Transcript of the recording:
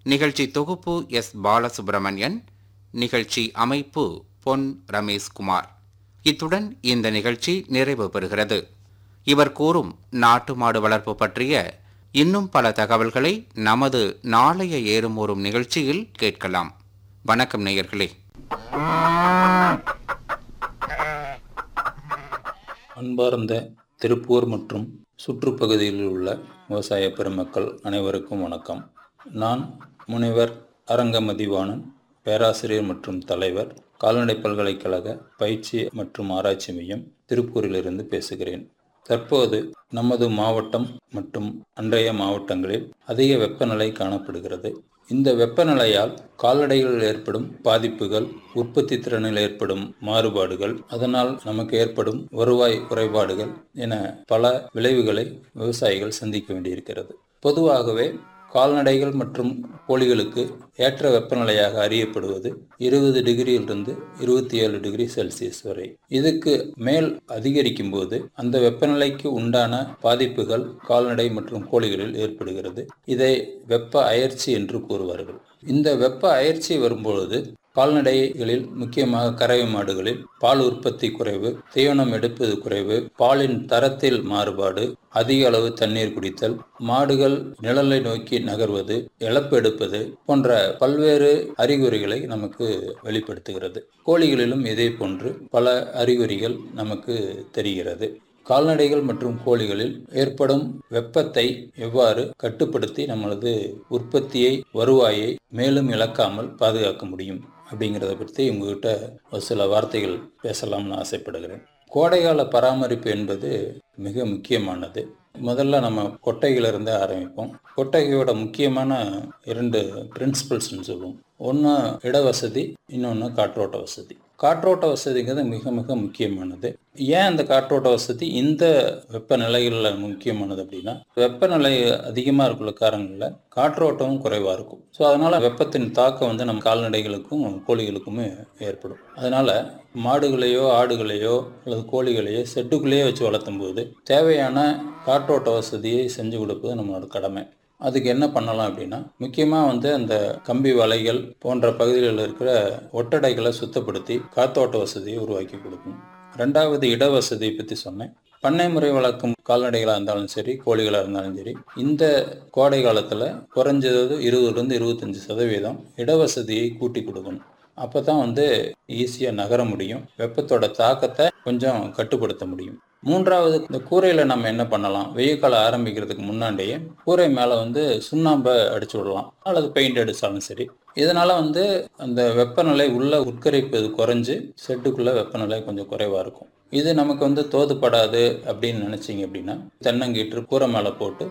நிகழ்ச்சி தொகுப்பு எஸ் பாலசுப்ரமணியன் நிகழ்ச்சி அமைப்பு பொன் ரமேஷ்குமார் இத்துடன் இந்த நிகழ்ச்சி நிறைவு பெறுகிறது இவர் கூறும் நாட்டு மாடு வளர்ப்பு பற்றிய இன்னும் பல தகவல்களை நமது நாளைய ஏறும் ஊறும் நிகழ்ச்சியில் கேட்கலாம் வணக்கம் நேயர்களே அன்பார்ந்த திருப்பூர் மற்றும் சுற்றுப்பகுதியில் உள்ள விவசாய பெருமக்கள் அனைவருக்கும் வணக்கம் நான் முனைவர் அரங்கமதிவாணன் பேராசிரியர் மற்றும் தலைவர் கால்நடை பல்கலைக்கழக பயிற்சி மற்றும் ஆராய்ச்சி மையம் திருப்பூரிலிருந்து பேசுகிறேன் தற்போது நமது மாவட்டம் மற்றும் அன்றைய மாவட்டங்களில் அதிக வெப்பநிலை காணப்படுகிறது இந்த வெப்பநிலையால் கால்நடைகளில் ஏற்படும் பாதிப்புகள் உற்பத்தி திறனில் ஏற்படும் மாறுபாடுகள் அதனால் நமக்கு ஏற்படும் வருவாய் குறைபாடுகள் என பல விளைவுகளை விவசாயிகள் சந்திக்க வேண்டியிருக்கிறது பொதுவாகவே கால்நடைகள் மற்றும் கோழிகளுக்கு ஏற்ற வெப்பநிலையாக அறியப்படுவது இருபது டிகிரியிலிருந்து இருபத்தி ஏழு டிகிரி செல்சியஸ் வரை இதுக்கு மேல் அதிகரிக்கும் போது அந்த வெப்பநிலைக்கு உண்டான பாதிப்புகள் கால்நடை மற்றும் கோழிகளில் ஏற்படுகிறது இதை வெப்ப அயற்சி என்று கூறுவார்கள் இந்த வெப்ப அயற்சி வரும்பொழுது கால்நடைகளில் முக்கியமாக கறவை மாடுகளில் பால் உற்பத்தி குறைவு தீவனம் எடுப்பது குறைவு பாலின் தரத்தில் மாறுபாடு அதிக அளவு தண்ணீர் குடித்தல் மாடுகள் நிழலை நோக்கி நகர்வது இழப்பு எடுப்பது போன்ற பல்வேறு அறிகுறிகளை நமக்கு வெளிப்படுத்துகிறது கோழிகளிலும் இதே போன்று பல அறிகுறிகள் நமக்கு தெரிகிறது கால்நடைகள் மற்றும் கோழிகளில் ஏற்படும் வெப்பத்தை எவ்வாறு கட்டுப்படுத்தி நம்மளது உற்பத்தியை வருவாயை மேலும் இழக்காமல் பாதுகாக்க முடியும் அப்படிங்கிறத பற்றி உங்ககிட்ட ஒரு சில வார்த்தைகள் பேசலாம்னு ஆசைப்படுகிறேன் கோடைகால பராமரிப்பு என்பது மிக முக்கியமானது முதல்ல நம்ம கொட்டைகளிலிருந்து ஆரம்பிப்போம் கொட்டகையோட முக்கியமான இரண்டு பிரின்சிபல்ஸ்னு சொல்லுவோம் ஒன்று இட வசதி இன்னொன்று காற்றோட்ட வசதி காற்றோட்ட வசதிங்கிறது மிக மிக முக்கியமானது ஏன் அந்த காற்றோட்ட வசதி இந்த வெப்பநிலைகளில் முக்கியமானது அப்படின்னா வெப்பநிலை அதிகமாக இருக்கிற காரணங்களில் காற்றோட்டமும் குறைவாக இருக்கும் ஸோ அதனால் வெப்பத்தின் தாக்கம் வந்து நம்ம கால்நடைகளுக்கும் கோழிகளுக்குமே ஏற்படும் அதனால் மாடுகளையோ ஆடுகளையோ அல்லது கோழிகளையோ செட்டுக்குள்ளேயே வச்சு வளர்த்தும் போது தேவையான காற்றோட்ட வசதியை செஞ்சு கொடுப்பது நம்மளோட கடமை அதுக்கு என்ன பண்ணலாம் அப்படின்னா முக்கியமாக வந்து அந்த கம்பி வலைகள் போன்ற பகுதிகளில் இருக்கிற ஒட்டடைகளை சுத்தப்படுத்தி காத்தோட்ட வசதியை உருவாக்கி கொடுக்கணும் ரெண்டாவது இட வசதியை பற்றி சொன்னேன் பண்ணை முறை வளர்க்கும் கால்நடைகளாக இருந்தாலும் சரி கோழிகளாக இருந்தாலும் சரி இந்த கோடை காலத்தில் குறைஞ்சது இருபதுலேருந்து இருபத்தஞ்சி சதவீதம் இடவசதியை கூட்டி கொடுக்கணும் அப்போ தான் வந்து ஈஸியாக நகர முடியும் வெப்பத்தோட தாக்கத்தை கொஞ்சம் கட்டுப்படுத்த முடியும் மூன்றாவது இந்த கூரையில் நம்ம என்ன பண்ணலாம் வெயில் காலம் ஆரம்பிக்கிறதுக்கு முன்னாடியே கூரை மேலே வந்து சுண்ணாம்பை அடிச்சு விடலாம் அல்லது பெயிண்ட் அடித்தாலும் சரி இதனால் வந்து அந்த வெப்பநிலை உள்ள உட்கரிப்பது குறைஞ்சு செட்டுக்குள்ளே வெப்பநிலை கொஞ்சம் குறைவாக இருக்கும் இது நமக்கு வந்து தோதுப்படாது அப்படின்னு நினச்சிங்க அப்படின்னா தென்னங்கீற்று கூரை மேலே போட்டு